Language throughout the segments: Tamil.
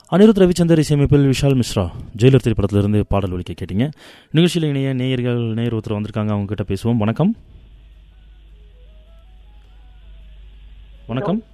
அனிருத் ரவிச்சந்தர் இசையமைப்பில் விஷால் மிஸ்ரா ஜெயிலர் திரைப்படத்திலிருந்து பாடல் ஒலிக்க கேட்டீங்க நிகழ்ச்சியில் இணைய நேயர்கள் நேயர் ஒருத்தர் வந்திருக்காங்க அவங்க கிட்ட பேசுவோம் வணக்கம் வணக்கம்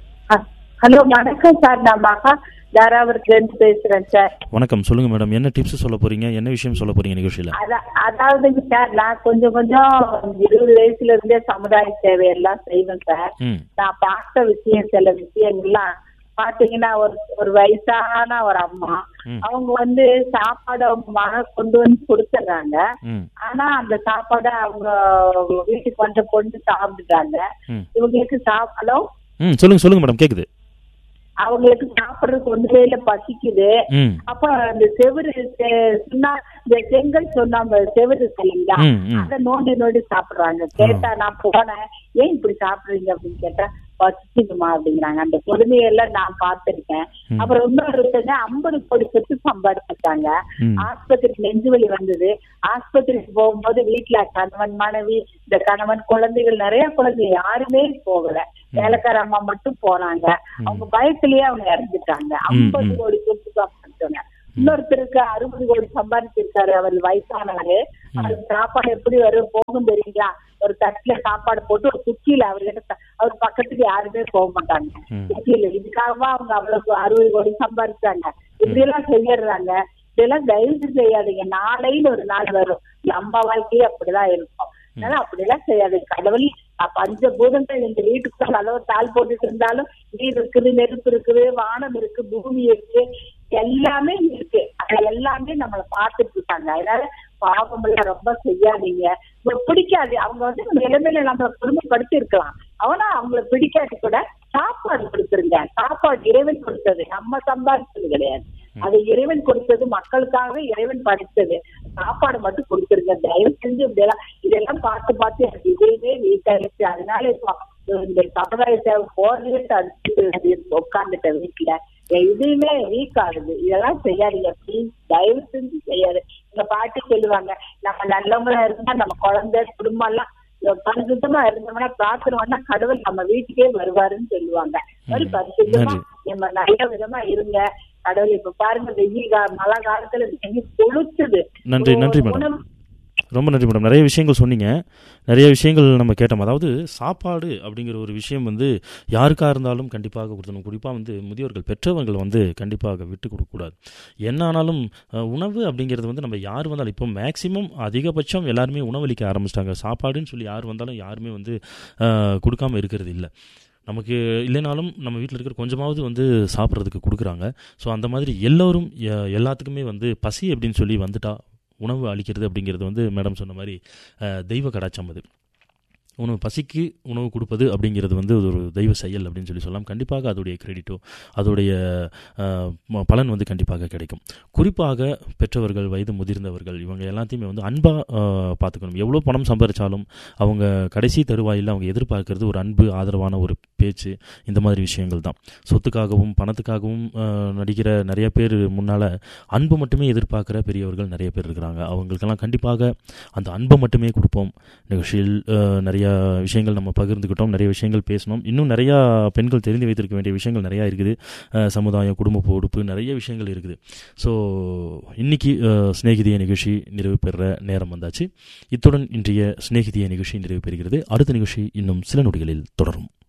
ஹலோ வணக்கம் சார் நான் மகா தாராபுரத்துல இருந்து பேசுறேன் சார் வணக்கம் சொல்லுங்க மேடம் என்ன டிப்ஸ் சொல்ல போறீங்க என்ன விஷயம் சொல்ல போறீங்க நிகழ்ச்சியில் அத- அதாவதுங்க சார் நான் கொஞ்சம் கொஞ்சம் இருபது வயசுல இருந்தே சமுதாய சேவை எல்லாம் செய்வேன் சார் ம் நான் பார்த்த விஷயம் சில விஷயங்கள்லாம் பாத்தீங்கன்னா ஒரு ஒரு வயசான ஒரு அம்மா ம். அவங்க வந்து சாப்பாடு அவங்க மக கொண்டு வந்து கொடுத்துட்றாங்க ம் ஆனா அந்த சாப்பாடை அவங்க வீட்டுக்கு வந்த பொண்ணு சாப்பிட்டுட்டாங்க ம் இவங்களுக்கு சாப் ஹலோ ம் சொல்லுங்க சொல்லுங்க மேடம் கேக்குது அவங்களுக்கு சாப்பிடுறதுக்கு ஒண்ணுமே இல்ல பசிக்குது ம் அப்ப அந்த செவுரு செ- சுண்ணா இந்த செங்கல் சொன்னாங்க செவுரு இருக்கு இல்லைங்களா ம், ம். அதை நோண்டி நோண்டி சாப்பிடுறாங்க கேட்டா நான் போனேன் ஏன் இப்படி சாப்பிடுறீங்க அப்படின்னு கேட்டா பசிக்குதுமா அப்படிங்கிறாங்க அந்த கொடுமையெல்லாம் நான் பார்த்திருக்கேன் ம். அப்புறம் இன்னொருத்தங்க ஐம்பது கோடி சொத்து சம்பாதிச்சிட்டாங்க ம். ஆஸ்பத்திரிக்கு நெஞ்சு வலி வந்தது ஆஸ்பத்திரிக்கு போகும்போது வீட்டுல கணவன் மனைவி இந்த கணவன் குழந்தைகள் நிறைய குழந்தை யாருமே போகல வேலைக்கார அம்மா மட்டும் போனாங்க அவங்க பயத்திலேயே அவங்க இறந்துட்டாங்க ஐம்பது ம். கோடி சொத்து சம்பாதிச்சவங்க இன்னொருத்தருக்கு அறுபது கோடி சம்பாதிச்சிருக்காரு அவர் வயசானவரு அவருக்கு சாப்பாடு எப்படி வரும் போகும் தெரியுங்களா ஒரு தட்டுல சாப்பாடு போட்டு ஒரு குச்சியில அவர்கிட்ட ச- அவர் பக்கத்துக்கு யாருமே போக மாட்டாங்க ம். குச்சியில இதுக்காகவா அவங்க அவ்வளவு அறுபது கோடி சம்பாதிச்சாங்க இப்படி எல்லாம் செய்யறாங்க இதெல்லாம் தயவு செய்யாதீங்க நாளைன்னு ஒரு நாள் வரும் நம்ம வாழ்க்கையே அப்படிதான் இருக்கும் அதனால அப்படியெல்லாம் செய்யாதீங்க கடவுள் அஹ், பஞ்சபூதங்கள் இந்த வீட்டுக்குள்ள அளவு தாள் போட்டுட்டு இருந்தாலும் நீர் இருக்குது நெருப்பு இருக்குது வானம் இருக்கு பூமி இருக்கு எல்லாமே இருக்கு அது எல்லாமே நம்மள பார்த்துட்டு இருக்காங்க அதனால பாவம் எல்லாம் ரொம்ப செய்யாதீங்க உங்களுக்கு பிடிக்காது அவங்க வந்து நிலைமையில நம்மள கொடுமைப்படுத்தி இருக்கலாம் அவனா அவங்கள பிடிக்காது கூட சாப்பாடு கொடுத்துருங்க சாப்பாடு இறைவன் கொடுத்தது நம்ம சம்பாதிச்சது கிடையாது அது இறைவன் கொடுத்தது மக்களுக்காக இறைவன் படைத்தது சாப்பாடு மட்டும் கொடுத்துருங்க தயவு செஞ்சு இப்படியெல்லாம் இதெல்லாம் பார்த்து பார்த்து எனக்கு இதுவே வீக் ஆயிடுச்சு அதனால இப்போ இந்த சமுதாய சேவை போறதே தடுத்து உட்காந்துட்டேன் வீட்டுல என் இதுவுமே வீக் ஆகுது இதெல்லாம் செய்யாதீங்க ப்ளீஸ் தயவு செஞ்சு செய்யாது எங்க பாட்டி சொல்லுவாங்க நம்ம நல்லவங்களா இருந்தா நம்ம குழந்தை குடும்பம் எல்லாம் பரிசுத்தமா இருந்தோம்னா பிரார்த்தனை பண்ணா கடவுள் நம்ம வீட்டுக்கே வருவாருன்னு சொல்லுவாங்க ஒரு பரிசுத்தமா நம்ம நல்ல விதமா இருங்க கடவுள் இப்ப பாருங்க வெயில் கா- மழை காலத்துல வெயில் கொளுத்துது நன்றி நன்றி மேடம் உணவு- ரொம்ப நன்றி மேடம் நிறைய விஷயங்கள் சொன்னீங்க நிறைய விஷயங்கள் நம்ம கேட்டோம் அதாவது சாப்பாடு அப்படிங்கிற ஒரு விஷயம் வந்து யாருக்காக இருந்தாலும் கண்டிப்பாக கொடுத்தணும் குறிப்பாக வந்து முதியோர்கள் பெற்றவர்கள் வந்து கண்டிப்பாக விட்டு கொடுக்கக்கூடாது என்ன ஆனாலும் அஹ், உணவு அப்படிங்கிறது வந்து நம்ம யார் வந்தாலும் இப்போ மேக்ஸிமம் அதிகபட்சம் எல்லாருமே உணவளிக்க ஆரம்பிச்சிட்டாங்க சாப்பாடுன்னு சொல்லி யார் வந்தாலும் யாருமே வந்து அஹ், கொடுக்காம இருக்கிறது இல்லை நமக்கு இல்லைனாலும் நம்ம வீட்டில் இருக்கிற கொஞ்சமாவது வந்து சாப்பிட்றதுக்கு கொடுக்குறாங்க ஸோ அந்த மாதிரி எல்லோரும் எ- எல்லாத்துக்குமே வந்து பசி அப்படின்னு சொல்லி வந்துட்டா உணவு அளிக்கிறது அப்படிங்கிறது வந்து மேடம் சொன்ன மாதிரி அஹ், தெய்வ கடாச்சம் அது உணவு பசிக்கு உணவு கொடுப்பது அப்படிங்கிறது வந்து அது ஒரு தெய்வ செயல் அப்படின்னு சொல்லி சொல்லலாம் கண்டிப்பாக அதோடைய கிரெடிட்டோ அதோடைய அஹ், ம- பலன் வந்து கண்டிப்பாக கிடைக்கும் குறிப்பாக பெற்றவர்கள் வயது முதிர்ந்தவர்கள் இவங்க எல்லாத்தையுமே வந்து அன்பாக பார்த்துக்கணும் எவ்வளோ பணம் சம்பாதிச்சாலும் அவங்க கடைசி தருவாயில் அவங்க எதிர்பார்க்கறது ஒரு அன்பு ஆதரவான ஒரு பேச்சு இந்த மாதிரி விஷயங்கள் தான் சொத்துக்காகவும் பணத்துக்காகவும் அஹ், நடிக்கிற நிறைய பேர் முன்னால் அன்பு மட்டுமே எதிர்பார்க்குற பெரியவர்கள் நிறைய பேர் இருக்கிறாங்க அவங்களுக்கெல்லாம் கண்டிப்பாக அந்த அன்பை மட்டுமே கொடுப்போம் நிகழ்ச்சியில் அஹ், நிறைய விஷயங்கள் நம்ம பகிர்ந்துக்கிட்டோம் நிறைய விஷயங்கள் பேசணும் இன்னும் நிறையா பெண்கள் தெரிந்து வைத்திருக்க வேண்டிய விஷயங்கள் நிறையா இருக்குது அஹ், சமுதாயம் குடும்ப பொறுப்பு நிறைய விஷயங்கள் இருக்குது ஸோ இன்னைக்கு அஹ், சிநேகிதிய நிகழ்ச்சி நிறைவு பெற நேரம் வந்தாச்சு இத்துடன் இன்றைய சிநேகிதிய நிகழ்ச்சி நிறைவு பெறுகிறது அடுத்த நிகழ்ச்சி இன்னும் சில நொடிகளில் தொடரும்